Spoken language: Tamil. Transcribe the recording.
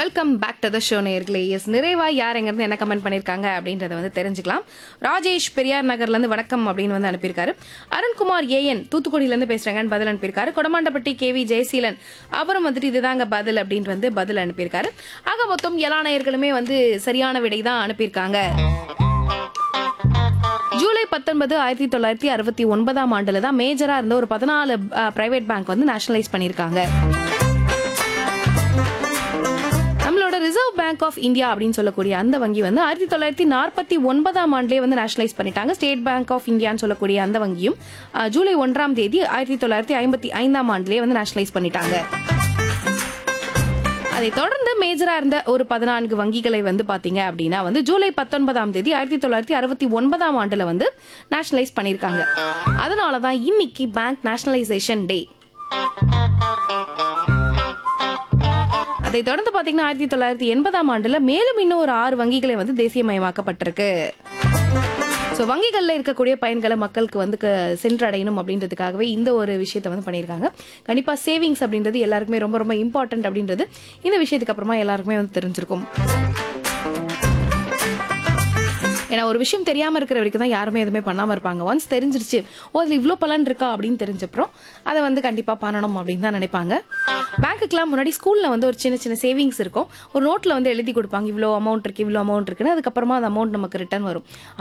welcome back to the show நேர்களே எஸ் நிறைவா யார் எங்கிருந்து என்ன கமெண்ட் பண்ணியிருக்காங்க அப்படின்றத வந்து தெரிஞ்சுக்கலாம் ராஜேஷ் பெரியார் நகர்ல இருந்து வணக்கம் அப்படின்னு வந்து அனுப்பியிருக்காரு அருண்குமார் ஏஎன் தூத்துக்குடியில இருந்து பேசுறாங்கன்னு பதில் அனுப்பியிருக்காரு கொடமாண்டப்பட்டி கேவி ஜெயசீலன் அப்புறம் வந்துட்டு இதுதாங்க பதில் அப்படின்ட்டு வந்து பதில் அனுப்பியிருக்காரு ஆக மொத்தம் எல்லா நேயர்களுமே வந்து சரியான விடை தான் அனுப்பியிருக்காங்க ஜூலை பத்தொன்பது ஆயிரத்தி தொள்ளாயிரத்தி அறுபத்தி ஒன்பதாம் ஆண்டுல தான் மேஜரா இருந்த ஒரு பதினாலு பிரைவேட் பேங்க் வந்து நேஷனலைஸ் பண்ணியிருக்காங்க நம்மளோட ரிசர்வ் பேங்க் ஆஃப் இந்தியா அப்படின்னு சொல்லக்கூடிய அந்த வங்கி வந்து ஆயிரத்தி தொள்ளாயிரத்தி நாற்பத்தி ஒன்பதாம் ஆண்டுலேயே வந்து நேஷனலைஸ் பண்ணிட்டாங்க ஸ்டேட் பேங்க் ஆஃப் இந்தியான்னு சொல்லக்கூடிய அந்த வங்கியும் அஹ், ஜூலை ஒன்றாம் தேதி ஆயிரத்தி தொள்ளாயிரத்தி ஐம்பத்தி ஐந்தாம் ஆண்டுலேயே வந்து நேஷனலைஸ் பண்ணிட்டாங்க அதை தொடர்ந்து மேஜரா இருந்த ஒரு பதினான்கு வங்கிகளை வந்து பாத்தீங்க அப்படின்னா வந்து ஜூலை பத்தொன்பதாம் தேதி ஆயிரத்தி தொள்ளாயிரத்தி அறுபத்தி ஒன்பதாம் ஆண்டுல வந்து நேஷனலைஸ் பண்ணிருக்காங்க அதனாலதான் இன்னைக்கு பேங்க் நேஷனலைசேஷன் டே அதை தொடர்ந்து பாத்தீங்கன்னா ஆயிரத்தி தொள்ளாயிரத்தி எண்பதாம் ஆண்டுல மேலும் இன்னும் ஒரு ஆறு வங்கிகளை வந்து தேசியமயமாக்கப்பட்டிருக்கு ஸோ வங்கிகளில் இருக்கக்கூடிய பயன்களை மக்களுக்கு வந்து க- சென்றடையணும் அப்படின்றதுக்காகவே இந்த ஒரு விஷயத்தை வந்து பண்ணியிருக்காங்க கண்டிப்பாக சேவிங்ஸ் அப்படின்றது எல்லாருக்குமே ரொம்ப ரொம்ப இம்பார்ட்டன்ட் அப்படின்றது இந்த விஷயத்துக்கு அப்புறமா எல்லாருக்குமே வந்து தெரிஞ்சிருக்கும் ஏன்னா ஒரு விஷயம் தெரியாம இருக்கிற வரைக்கும் தான் யாருமே எதுவுமே பண்ணாம இருப்பாங்க ஒன்ஸ் தெரிஞ்சிருச்சு ஓ அதுல இவ்வளோ பலன் இருக்கா அப்படின்னு தெரிஞ்சப்புறம் அதை வந்து கண்டிப்பா பண்ணணும் அப்படின்னு தான் நினைப்பாங்க பேங்க்குக்கெல்லாம் முன்னாடி ஸ்கூல்ல வந்து ஒரு சின்ன சின்ன சேவிங்ஸ் இருக்கும் ஒரு நோட்ல வந்து எழுதி கொடுப்பாங்க இவ்வளோ அமௌண்ட் இருக்கு இவ்வளோ அமௌண்ட் இருக்குன்னு அதுக்கப்புறமா அந்த அமௌண்ட் நமக்கு ரிட்டர்ன் வரும்